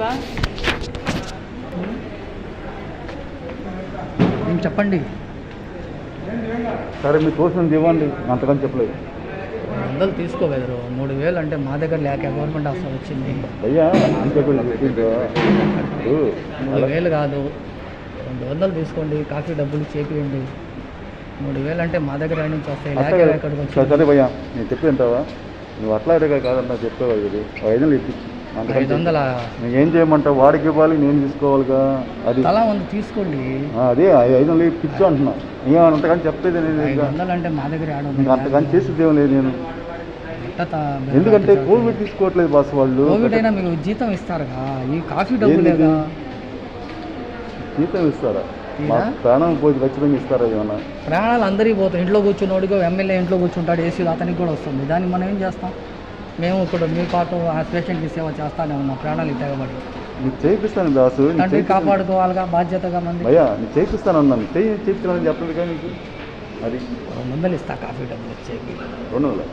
తెలుసా ఏం చెప్పండి సరే మీరు తోసినంత ఇవ్వండి అంతకని చెప్పలేదు రెండు వందలు తీసుకో బెదరు మూడు వేలు అంటే మా దగ్గర లేక గవర్నమెంట్ హాస్టల్ వచ్చింది అయ్యా అంతే కూడా చెప్పిందో ఇప్పుడు మూడు వేలు కాదు రెండు వందలు తీసుకోండి కాఫీ డబ్బులు చేపియండి మూడు వేలు అంటే మా దగ్గర ఎక్కడి నుంచి వస్తాయి అట్లా లేక కాదు. ఎక్కడికి సరే వచ్చి సరే భయ్యా నేను చెప్పి తింటావా నువ్వు అట్లా అడిగా కాదన్నా చెప్పేవా ఇది ఓ ఐదు వందలు ఇప్పించు అంతకని ఐదు వందల నువ్వు ఏం చేయమంటావు వాడికి ఇవ్వాలి నేను తీసుకోవాలిగా అది తలా వంద తీసుకోండి ఆ, అదే ఆ ఐదు వందలు ఇప్పించు అంటున్నా ఇంకా అంతకని చెప్పేది నేను ఐదు ఇంకా వందలు అంటే మా దగ్గర ఆడ ఇంకా అంతకని చేసేది ఏం లేదు నేను ఎందుకంటే కోవిడ్ తీసుకోవట్లేదు బాస్ వాళ్ళు కోవిడ్ అయినా మీకు జీతం ఇస్తారుగా ఈ కాఫీ డబ్బులేగా జీతం ఇస్తారా తీరా? మా ప్రాణం పోయి ఖచ్చితంగా ఇస్తారా ఏమన్నా ప్రాణాలు అందరికీ పోతాయి ఇంట్లో కూర్చున్నోడికో ఎమ్మెల్యే ఇంట్లో కూర్చుంటాడు ఏసీ అతనికి కూడా వస్తుంది దాన్ని మనం ఏం చేస్తాం మేము ఇప్పుడు మీ పాటు ఆ పేషెంట్కి సేవ చేస్తానే ఉన్నాం ప్రాణాలు ఇట్టగబడి నీకు చేయిస్తాను దాసు నీకు తండ్రి చేయిస్తాను. కాపాడుకోవాలిగా బాధ్యతగా మంది భయ్యా నీకు చేయిస్తాను అన్నాను చేయి చేయిస్తానని చెప్పలేదు కానీ నీకు అది రెండు వందలు ఇస్తా కాఫీ డబ్బులు వచ్చేకి రెండు వందలు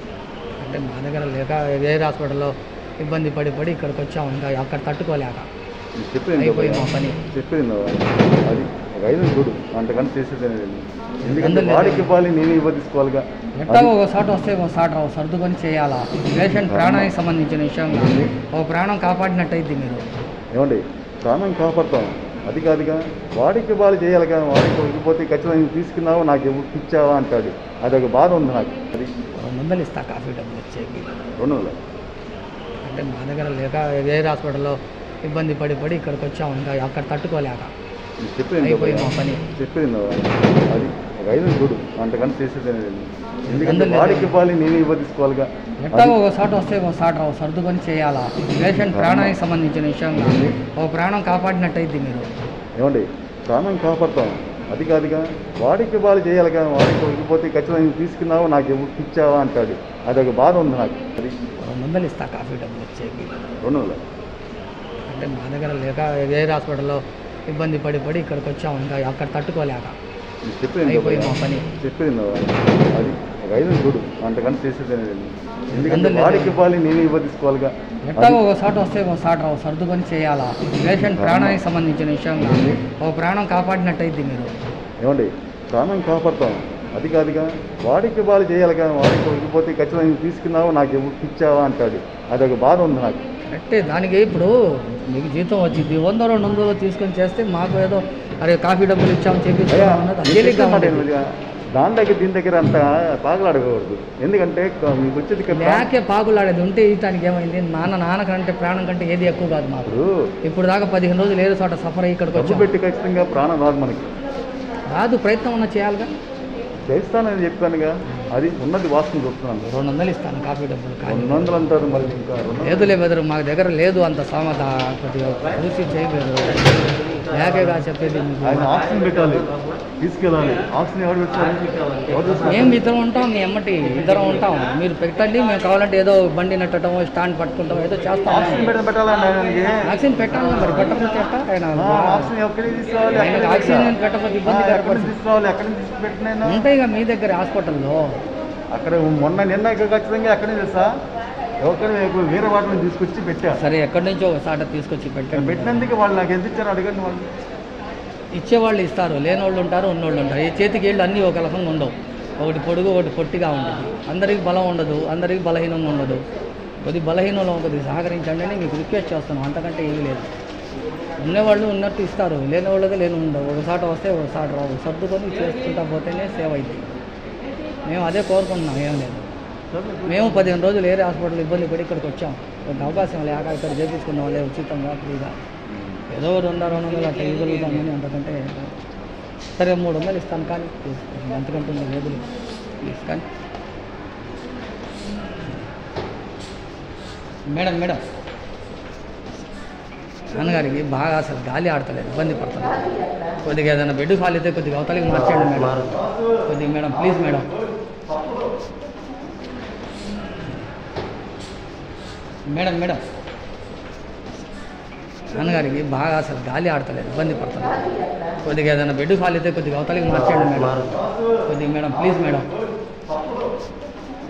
అంటే మా దగ్గర లేక వేరే హాస్పిటల్లో ఇబ్బంది పడి పడి ఇక్కడికి వచ్చాము ఇంకా అక్కడ తట్టుకోలేక నీకు చెప్పేది అయిపోయి మా పని చెప్పేది అది ఒక ఐదు వందలు చూడు అంతకని చేసేది ఏం లేదు. ఎందుకంటే వందలు వాడికి ఇవ్వాలి నేను ఇవ్వ తీసుకోవాలిగా ఎట్టా ఒకసారి వస్తే ఒకసారి రావు సర్దుకొని చేయాలా పేషెంట్ ప్రాణానికి సంబంధించిన విషయంగా ఒక ప్రాణం కాపాడినట్టయిద్ది మీరు ఏమండి ప్రాణం కాపాడతాం అది కాదుగా వాడికి ఇవ్వాలి చేయాలిగా వాడికి ఇవ్వకపోతే ఖచ్చితంగా నువ్వు తీసుకున్నావు నాకు ఇవ్వు ఇచ్చావా అంటాడు అదొక బాధ ఉంది నాకు అది రెండు వందలు ఇస్తా కాఫీ డబ్బులు వచ్చేకి రెండు వందలు అంటే మా దగ్గర లేక వేరే హాస్పిటల్లో ఇబ్బంది పడి పడి ఇక్కడికి వచ్చాము ఇంకా అక్కడ తట్టుకోలేక నీకు చెప్పేది అయిపోయి మా పని చెప్పేది అది ఒక ఐదు వందలు చూడు అంతకని చేసేది ఏం లేదు. ఎందుకంటే వందలు వాడికి ఇవ్వాలి నేను ఇవ్వ తీసుకోవాలిగా ఎట్టా ఒకసారి వస్తే ఒకసారి రావు సర్దుకొని చేయాలా పేషెంట్ ప్రాణానికి సంబంధించిన విషయంగా ఒక ప్రాణం కాపాడినట్టయిద్ది మీరు ఏమండి ప్రాణం కాపాడతాం అది కాదుగా వాడికి ఇవ్వాలి చేయాలిగా వాడికి ఇవ్వకపోతే ఖచ్చితంగా నువ్వు తీసుకున్నావు నాకు ఇవ్వు ఇచ్చావా అంటాడు అదొక బాధ ఉంది నాకు అది రెండు వందలు ఇస్తా కాఫీ డబ్బులు వచ్చేకి రెండు వందలు అంటే మా దగ్గర లేక వేరే హాస్పిటల్లో ఇబ్బంది పడి పడి ఇక్కడికి వచ్చాము ఇంకా అక్కడ తట్టుకోలేక నీకు చెప్పేది అయిపోయి మా పని చెప్పేది అది ఒక ఐదు వందలు చూడు అంతకని చేసేది ఏం లేదు. ఎందుకంటే వందలు వాడికి ఇవ్వాలి నేను ఇవ్వ తీసుకోవాలిగా ఎట్టా ఒకసారి వస్తే ఒకసారి రావు సర్దుకొని చేయాలా పేషెంట్ ప్రాణానికి సంబంధించిన విషయంగా ఒక ప్రాణం కాపాడినట్టయిద్ది మీరు ఏమండి ప్రాణం కాపాడతాం అది కాదుగా వాడికి ఇవ్వాలి చేయాలిగా వాడికి ఇవ్వకపోతే ఖచ్చితంగా నువ్వు తీసుకున్నావు నాకు ఇవ్వు ఇచ్చావా అంటాడు అదొక బాధ ఉంది నాకు కరెక్టే దానికి ఇప్పుడు మీకు జీతం వచ్చింది వంద రెండు వందలు తీసుకొని చేస్తే మాకు ఏదో అరే కాఫీ డబ్బులు ఇచ్చామని చెప్పి అయ్యా, అన్నది నీకు తేలిగ్గా చెప్పే మాట ఉండేది. ఏమిటిగా? దాని దగ్గర దీని దగ్గర అంత పాగలాడకూడదు ఎందుకంటే క- మీకు వచ్చేది ఇక్కడ లేకే పాకులాడేది ఉంటే ఇటానికి ఏమైంది నాన్న నాన్న కంటే ప్రాణం కంటే ఏది ఎక్కువ కాదు మాకు ఇప్పుడు ఇప్పుడు దాకా పదిహేను రోజులు ఏదో చోట సఫర్ అయ్యి ఇక్కడికి డబ్బు వచ్చాం పెట్టి ఖచ్చితంగా ప్రాణం రాదు మనకి రాదు ప్రయత్నం ఉన్నా చేయాలిగా చేస్తానని చెప్పానుగా అది ఉన్నది వాస్తవం చెప్తున్నాను రెండు వందలు ఇస్తాను కాఫీ డబ్బులు కానీ రెండు వందలు అంటారు మళ్ళీ ఇంకా రెండు వందలు. లేదులే బెదరు మాకు దగ్గర లేదు అంత సామత కొద్దిగా చూసి చేయలేదు లేకేగా చెప్పేది మీకు. ఆయన ఆక్సిజన్ పెట్టాలి తీసుకెళ్ళాలి ఆక్సిజన్ ఎవరు పెట్టాలి ఎవరు చూస్తారు? మేము ఇద్దరం ఉంటాం మీ ఎమ్మటి ఇద్దరం ఉంటాం మీరు పెట్టండి మేము కావాలంటే ఏదో బండి నెట్టడం స్టాండ్ పట్టుకుంటాం ఏదో చేస్తాం ఆక్సిజన్ పెట్ట పెట్టాలండి ఆయనకి వ్యాక్సిన్ పెట్టాలి మరి పెట్టకపోతే ఎట్టా? ఆయన ఆ, ఆక్సిజన్ ఎక్కడికి తీసుకురావాలి ఆయనకు ఎక్కడికి ఆక్సిజన్ పెట్టకపోతే ఇబ్బంది ఎక్కడికి కనపడుతుంది తీసుకురావాలి ఎక్కడి నుంచి తీసుకుపెట్టినైనా ఉంటాయిగా మీ దగ్గర హాస్పిటల్లో అక్కడ మొన్న నిన్న ఇక్కడ ఖచ్చితంగా ఎక్కడి నుంచి తెలుసా ఎవరికైనా వేరే వాటిని తీసుకొచ్చి పెట్టా సరే ఎక్కడి నుంచో ఒకసారి తీసుకొచ్చి పెట్టండి పెట్టినందుకు వాళ్ళు నాకు ఎంత ఇచ్చారు అడగండి వాళ్ళు ఇచ్చేవాళ్ళు ఇస్తారు లేనోళ్ళు ఉంటారు ఉన్నోళ్ళు ఉంటారు ఈ చేతికి ఏళ్ళు అన్నీ ఒక రకంగా ఉండవు ఒకటి పొడుగు ఒకటి పొట్టిగా ఉంటుంది అందరికి బలం ఉండదు అందరికి బలహీనంగా ఉండదు కొద్ది బలహీనంలో కొద్దిగా సహకరించండి అని మీకు రిక్వెస్ట్ చేస్తున్నాం అంతకంటే ఏమీ లేదు ఉన్నవాళ్ళు ఉన్నట్టు ఇస్తారు లేని వాళ్ళది లేని ఉండవు ఒకసారి వస్తే ఒకసారి రావు సర్దుకొని చేసుకుంటా పోతేనే సేవ్ అయింది మేము అదే కోరుకుంటున్నాం ఏం లేదు మేము పదిహేను రోజులు ఏరే హాస్పిటల్ ఇబ్బంది పడి ఇక్కడికి వచ్చాం కొంత అవకాశం లేక ఇక్కడ చేపించుకున్నాం వాళ్ళే ఉచితంగా ఫ్రీగా ఏదో రెండు రెండు వందలు అట్లా ఇవ్వగలుగుతాం కానీ అంతకంటే సరే మూడు వందలు ఇస్తాను కానీ తీసుకోండి. అంతకంటే ఇంకా లేదు ప్లీజ్ కానీ మేడం మేడం నాన్నగారికి బాగా అసలు గాలి ఆడతలేదు ఇబ్బంది పడుతుంది కొద్దిగా ఏదైనా బెడ్ ఖాళీ అయితే కొద్దిగా అవతలకి మార్చండి మేడం కొద్దిగా madam please madam madam madam నాన్నగారికి బాగా అసలు గాలి ఆడతలేదు ఇబ్బంది పడుతుంది కొద్దిగా ఏదైనా బెడ్ ఖాళీ అయితే కొద్దిగా అవతలకి మార్చండి మేడం కొద్దిగా madam please madam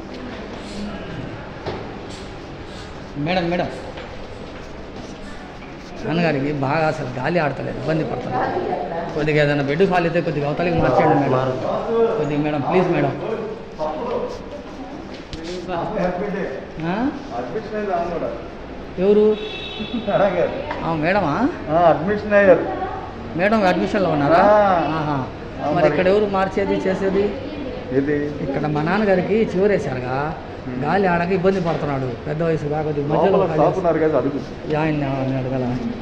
madam madam నాన్నగారికి బాగా అసలు గాలి ఆడతలేదు ఇబ్బంది పడుతున్నారు కొద్దిగా ఏదైనా బెడ్ ఖాళీ అయితే కొద్దిగా అవతలికి మార్చేయండి మేడం కొద్దిగా మేడం ప్లీజ్ మేడం ఆ? అడ్మిషన్ అయ్యారు ఆయన కూడా. ఎవరు అలాగే. ఆ, మేడమా ఆ, అడ్మిషన్ అయ్యారు మేడం అడ్మిషన్లో ఉన్నారా ఆ. ఆహా. ఆ, మరి మరి. ఇక్కడ ఎవరు మార్చేది చేసేది ఇది ఇక్కడ మా నాన్నగారికి చివరేశారుగా గాలి ఆడక ఇబ్బంది పడుతున్నాడు పెద్ద వయసు కాకపోతే మధ్యలో లోపల ఖాళీ స్టాఫ్ ఉన్నారు కదా అడుగు చేసి- ఆయన్ని ఆయన్ని అడగల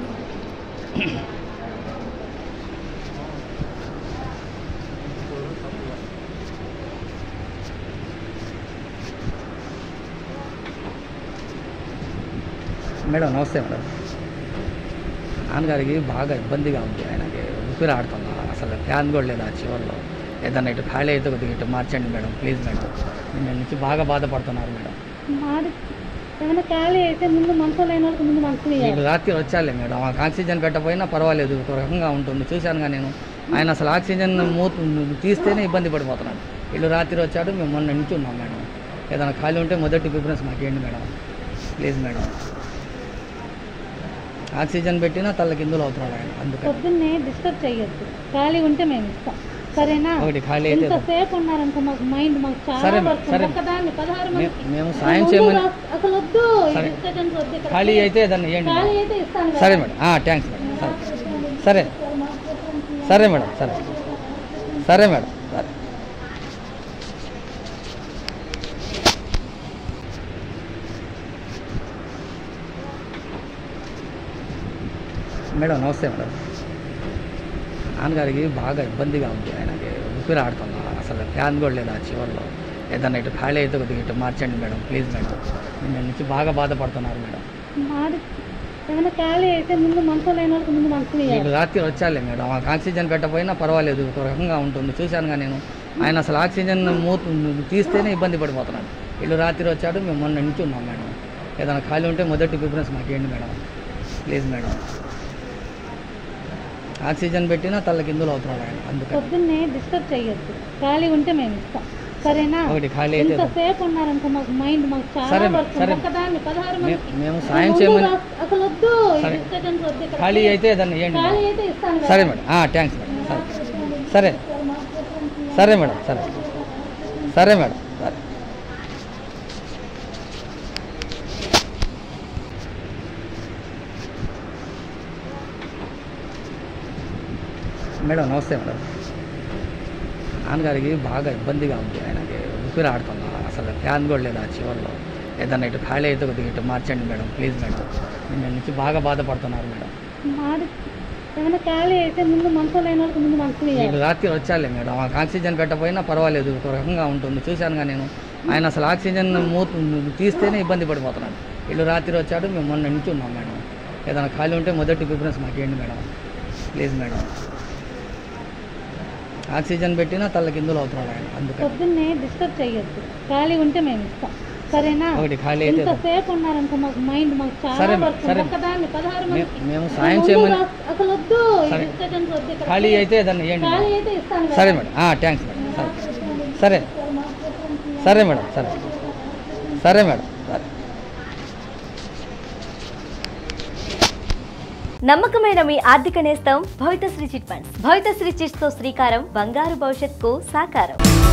మేడం నమస్తే మేడం నాన్నగారికి బాగా ఇబ్బందిగా ఉంది ఆయనకి ఊపిరి ఆడుతున్నా అసలు ఫ్యాన్ కూడా లేదు ఆ చివరిలో ఏదన్నా ఇటు ఖాళీ అయితే కొద్దిగా ఇటు మార్చండి మేడం ప్లీజ్ మేడం నేను నుంచి బాగా బాధపడుతున్నారు మేడం మాది ఏమైనా ఖాళీ అయితే ముందు మనసులో అయిన వాళ్ళకి ముందు మనసులు మీకు ఇవ్వాలి రాత్రి వచ్చాలే మేడం ఆకు ఆక్సిజన్ పెట్టకపోయినా పర్వాలేదు ఒక రకంగా ఉంటుంది చూశానుగా నేను ఆయన అసలు ఆక్సిజన్ మూత తీస్తేనే ఇబ్బంది పడిపోతున్నాడు వీళ్ళు రాత్రి వచ్చాడు మేము మొన్న నుంచి ఉన్నాం మేడం ఏదైనా ఖాళీ ఉంటే మొదటి ప్రిఫరెన్స్ మాకు ఇవ్వండి మేడం ప్లీజ్ మేడం ఆక్సిజన్ పెట్టినా తల్ల కిందులు అవుతున్నాడు ఆయన అందుకని పొద్దున్నే డిస్టర్బ్ చేయొద్దు ఖాళీ ఉంటే మేము ఇస్తాం సరేనా ఒకటి ఖాళీ అయితే ఇంతసేపు ఉన్నారనుకో మాకు మైండ్ మాకు చాలా సరే, వర్క్ సరే. ఒక్కదాన్ని పదహారు మే- మంది మేము సాయం చేయమని అసలు వద్దు ఈ సరే. డిస్కషన్స్ వద్దు ఇక్కడ. ఖాళీ అయితే ఏదన్నా ఇవ్వండి ఖాళీ మేడం. అయితే ఇస్తాను కదా. సరే మేడం థ్యాంక్స్ మేడం సరే సరే సరే మేడం సరే సరే మేడం సరే మేడం నమస్తే మేడం నాన్నగారికి బాగా ఇబ్బందిగా ఉంది ఆయనకి ఊపిరి ఆడుతున్నా అసలు ఫ్యాన్ కూడా లేదు ఆ చివరిలో ఏదన్నా ఇటు ఖాళీ అయితే కొద్దిగా ఇటు మార్చండి మేడం ప్లీజ్ మేడం నేను నుంచి బాగా బాధపడుతున్నారు మేడం మాది ఏమైనా ఖాళీ అయితే ముందు మనసులో అయిన వాళ్ళకి ముందు మనసులు మీకు ఇవ్వాలి రాత్రి వచ్చాలే మేడం ఆకు ఆక్సిజన్ పెట్టకపోయినా పర్వాలేదు ఒక రకంగా ఉంటుంది చూశానుగా నేను ఆయన అసలు ఆక్సిజన్ మూత తీస్తేనే ఇబ్బంది పడిపోతున్నాడు వీళ్ళు రాత్రి వచ్చాడు మేము మొన్న నుంచి ఉన్నాం మేడం ఏదైనా ఖాళీ ఉంటే మొదటి ప్రిఫరెన్స్ మాకు ఇవ్వండి మేడం ప్లీజ్ మేడం ఆక్సిజన్ పెట్టినా తల్ల కిందులు అవుతున్నాడు ఆయన అందుకని పొద్దున్నే డిస్టర్బ్ చేయొద్దు ఖాళీ ఉంటే మేము ఇస్తాం సరేనా ఒకటి ఖాళీ అయితే ఇంతసేపు ఉన్నారనుకో మాకు మైండ్ మాకు చాలా సరే మేడం, వర్క్ సరే. ఒక్కదాన్ని పదహారు మే- మంది మేము సాయం చేయమని అసలు వద్దు ఈ సరే. డిస్కషన్స్ వద్దు ఇక్కడ. ఖాళీ అయితే ఏదన్నా ఇవ్వండి ఖాళీ మేడం. అయితే ఇస్తాను కదా. సరే మేడం థ్యాంక్స్ మేడం సరే సరే సరే మేడం సరే సరే మేడం సరే మేడం నమస్తే మేడం నాన్నగారికి బాగా ఇబ్బందిగా ఉంది ఆయనకి ఊపిరి ఆడుతున్నా అసలు ఫ్యాన్ కూడా లేదు ఆ చివరిలో ఏదన్నా ఇటు ఖాళీ అయితే కొద్దిగా ఇటు మార్చండి మేడం ప్లీజ్ మేడం నేను నుంచి బాగా బాధపడుతున్నారు మేడం మాది ఏమైనా ఖాళీ అయితే ముందు మనసులో అయిన వాళ్ళకి ముందు మనసులు మీకు ఇవ్వాలి రాత్రి వచ్చాలే మేడం ఆకు ఆక్సిజన్ పెట్టకపోయినా పర్వాలేదు ఒక రకంగా ఉంటుంది చూశానుగా నేను ఆయన అసలు ఆక్సిజన్ మూత తీస్తేనే ఇబ్బంది పడిపోతున్నాడు వీళ్ళు రాత్రి వచ్చాడు మేము మొన్న నుంచి ఉన్నాం మేడం ఏదైనా ఖాళీ ఉంటే మొదటి ప్రిఫరెన్స్ మాకు ఇవ్వండి మేడం ప్లీజ్ మేడం ఆక్సిజన్ పెట్టినా తల్ల కిందులు అవుతున్నాడు ఆయన అందుకని పొద్దున్నే డిస్టర్బ్ చేయొద్దు ఖాళీ ఉంటే మేము ఇస్తాం సరేనా ఒకటి ఖాళీ అయితే ఇంతసేపు ఉన్నారనుకో మాకు మైండ్ మాకు చాలా సరే మేడం, వర్క్ సరే. ఒక్కదాన్ని పదహారు మే- మంది మేము సాయం చేయమని అసలు వద్దు ఈ సరే. డిస్కషన్స్ వద్దు ఇక్కడ. ఖాళీ అయితే ఏదన్నా ఇవ్వండి ఖాళీ మేడం. అయితే ఇస్తాను కదా. సరే మేడం థ్యాంక్స్ మేడం సరే సరే సరే మేడం సరే సరే మేడం సరే నమ్మకమైన మీ ఆర్థిక నేస్తం Bhavithasri chit funds Bhavithasri chits తో శ్రీకారం బంగారు భవిష్యత్కు సాకారం